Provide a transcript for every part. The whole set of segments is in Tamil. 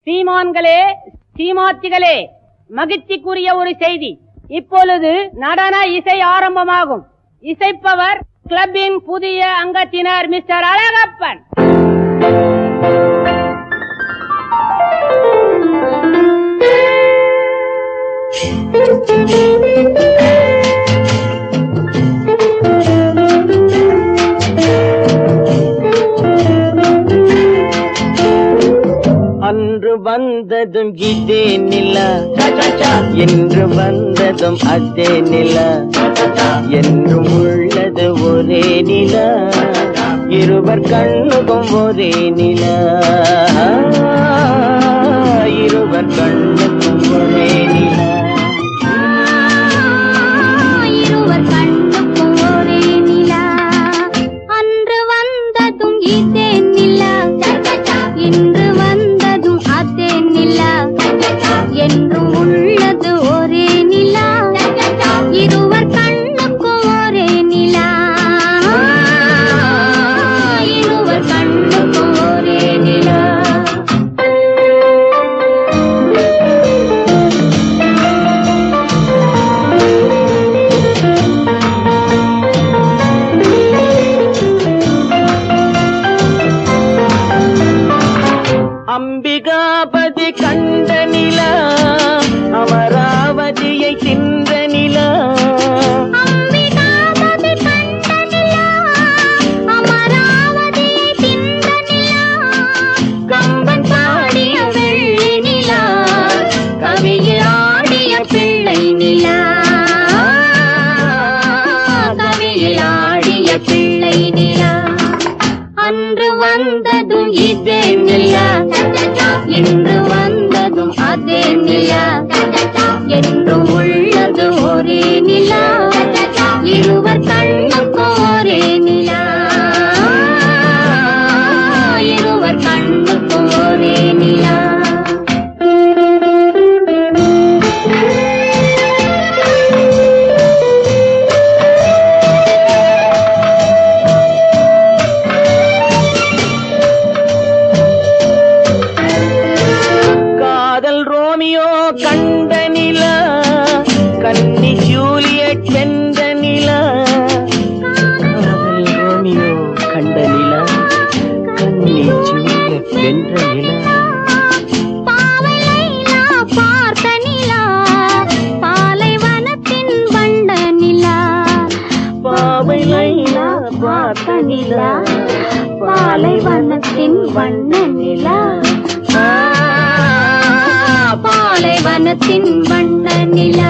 சீமான்களே சீமாத்திகளே மகிழ்ச்சிக்குரிய ஒரு செய்தி இப்பொழுது நடன இசை ஆரம்பமாகும் இசைப்பவர் கிளப்பின் புதிய அங்கத்தினர் மிஸ்டர் அழகப்பன் அன்று வந்ததும் இதே நில என்று வந்ததும் அதே நில என்றும் உள்ளது ஒரே நில இருவர் கண்ணுக்கும் ஒரே நில இருவர் கண்ணுக்கும் ஒரே நில இருவர் கண்ணுக்கும் ஒரே நிலா அன்று வந்ததும் இதே நிலா இன்று வந்ததும் அதே நிலா என்றும் உள்ளது ஒரே நிலா இருவர் கண்ணுக்கும் ஒரே நிலா இருவர் கண்ணுக்கும் ஒரே நிலா அம்பிகாபதி கண்ட நில அமராவதியை தின்ற நில அம்பிகாபதி கண்ட நிலா அமராவதியை தின்ற நிலா கம்பன் பாடிய வெள்ளி நிலா கவியில் ஆடிய பிள்ளை நிலா கவியில் ஆடிய பிள்ளை நிலா அன்று வந்ததும் இதே நிலா இன்று வந்ததும் அதே நிலா என்றும் உள்ளது ஒரே நிலா இருவர் கண்ணுக்கும் ஒரே நிலா இருவர் கண்ணுக்கும் ஒரே நிலா காதல் ரோமியோ கண்ட நில கன்னி ஜூலியட் வென்ற நில காதல் ரோமியோ கண்ட நில கன்னி ஜூலியட் வென்ற நில பாவை லைலா பார்த்த நிலா பாலைவனத்தின் வண்ட நிலா பாவை லைலா பார்த்த நிலா பாலைவனத்தின் வண்ண நிலா ஆ, பாலைவனத்தின் வண்ண நிலா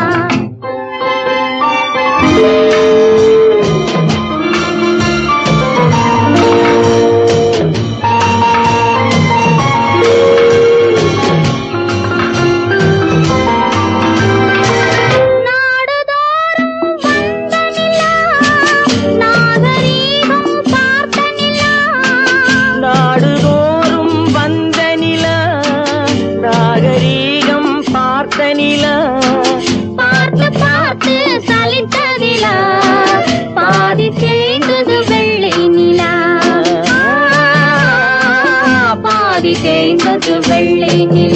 நாடுதோறும் வந்த நிலா நாகரீகம் பார்த்த நிலா நாடுதோறும் வந்த நில நாகரீகம் பார்த்த நில பார்த்து பார்த்து சலித்ததிலா பாதி தேய்ந்தது வெள்ளை நிலா பாதி தேய்ந்தது வெள்ளை நிலா